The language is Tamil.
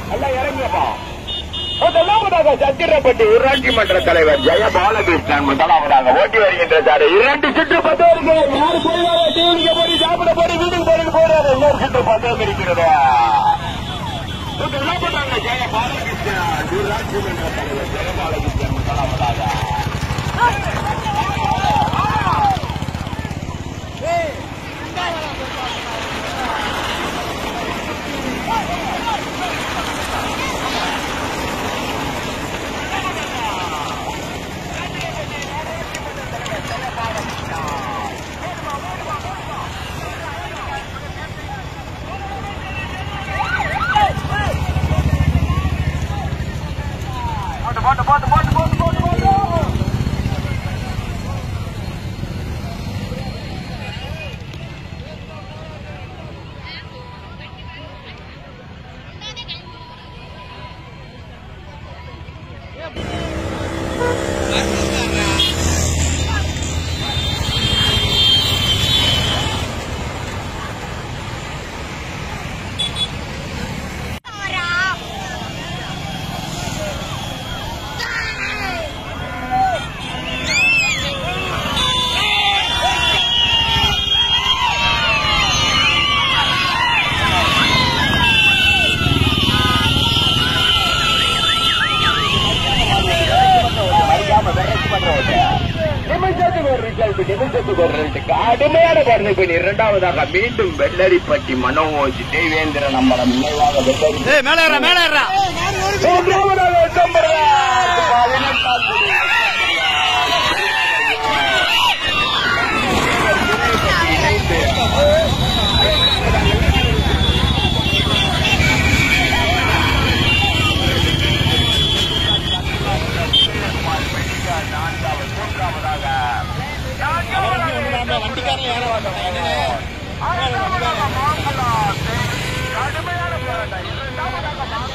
எல்லாம் இறங்கியப்பா முதலாவதாக சத்திரப்பட்டி ஊராட்சி மன்ற தலைவர் ஜெய பாலகிருஷ்ணன் முதலாவதாக ஓட்டி வருகின்ற சார் இரண்டு சுற்று பத்தோருக்கு யாரு போயிடாத டிவிக்கு போய் சாப்பிட போய் வீட்டுக்கு போயிட்டு போறாரு இன்னொரு சுற்று பத்தோம் இருக்கிறது முதலாவதாக ஜெய பாலகிருஷ்ணன் ஊராட்சி மன்ற தலைவர் ஜெய பாலகிருஷ்ணன் முதலாவதாக போட்டு போட்டு போட்டு போட்டு போட்டு போட்டு போட்டு நிமிஷத்துக்கு ஒரு ரிசல்ட் நிமிஷத்துக்கு ஒரு ரெண்டு கடுமையான பரணி பெண் இரண்டாவதாக மீண்டும் வெள்ளரிப்பட்டி மனோஜ் தேவேந்திரன் அம்பலம் நினைவாக வெள்ளரி ஏய் மேல ஏறா மேல ஏறா மூன்றாவதாக வெட்டம்பரார் பதினெட்டாம் தேதி. வண்டிக்காரன் ஏற கடுமையான போராட்டம் இரண்டாவதாக